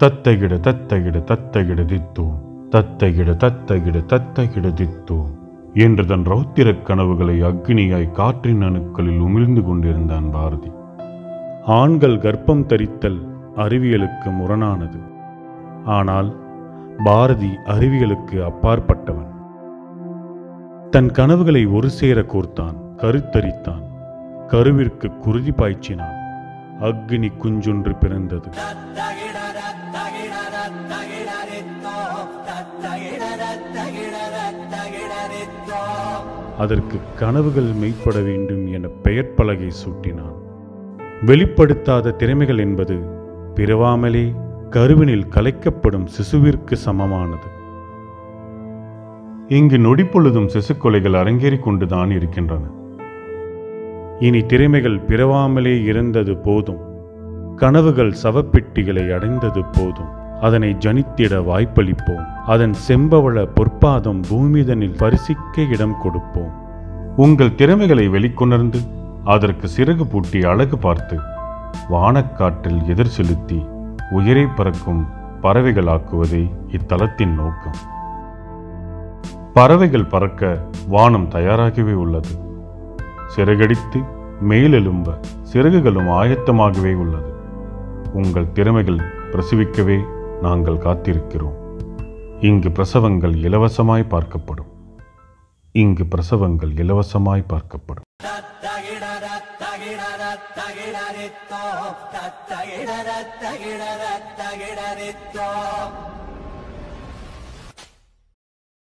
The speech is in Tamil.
தத்தகிட தத்தகிட தத்தகிட தித்தோ தத்தகிட தத்தகிட தத்தகிட தித்தோ என்று தன் ரௌத்திரக் கனவுகளை அக்னியாய் காற்றின் அணுக்களில் உமிழ்ந்து கொண்டிருந்தான் பாரதி ஆண்கள் கர்ப்பம் தரித்தல் அறிவியலுக்கு முரணானது ஆனால் பாரதி அறிவியலுக்கு அப்பாற்பட்டவன் தன் கனவுகளை ஒரு சேர கோர்த்தான் கருத்தரித்தான் கருவிற்கு குருதி பாய்ச்சினான் அக்னி குஞ்சொன்று பிறந்தது அதற்கு கனவுகள் மெய்ப்பட வேண்டும் என பெயர் பலகை சூட்டினான் வெளிப்படுத்தாத திறமைகள் என்பது பிறவாமலே கருவினில் கலைக்கப்படும் சிசுவிற்கு சமமானது இங்கு நொடிப்பொழுதும் சிசுக்கொலைகள் அரங்கேறிக் கொண்டுதான் இருக்கின்றன இனி திறமைகள் பிறவாமலே இறந்தது போதும் கனவுகள் சவப்பெட்டிகளை அடைந்தது போதும் அதனை ஜனித்திட வாய்ப்பளிப்போம் அதன் செம்பவள பொற்பாதம் பூமிதனில் பரிசிக்க இடம் கொடுப்போம் உங்கள் திறமைகளை வெளிக்கொணர்ந்து அதற்கு சிறகு பூட்டி அழகு பார்த்து வானக்காற்றில் எதிர் செலுத்தி உயிரை பறக்கும் பறவைகளாக்குவதே இத்தலத்தின் நோக்கம் பறவைகள் பறக்க வானம் தயாராகவே உள்ளது சிறகடித்து மேலெலும்ப சிறகுகளும் ஆயத்தமாகவே உள்ளது உங்கள் திறமைகள் பிரசவிக்கவே நாங்கள் காத்திருக்கிறோம் இங்கு பிரசவங்கள் இலவசமாய் பார்க்கப்படும் இங்கு பிரசவங்கள் இலவசமாய் பார்க்கப்படும் தகிடரித்தோ தத்தகிடரத்தகிடரத்தகிடரித்தோ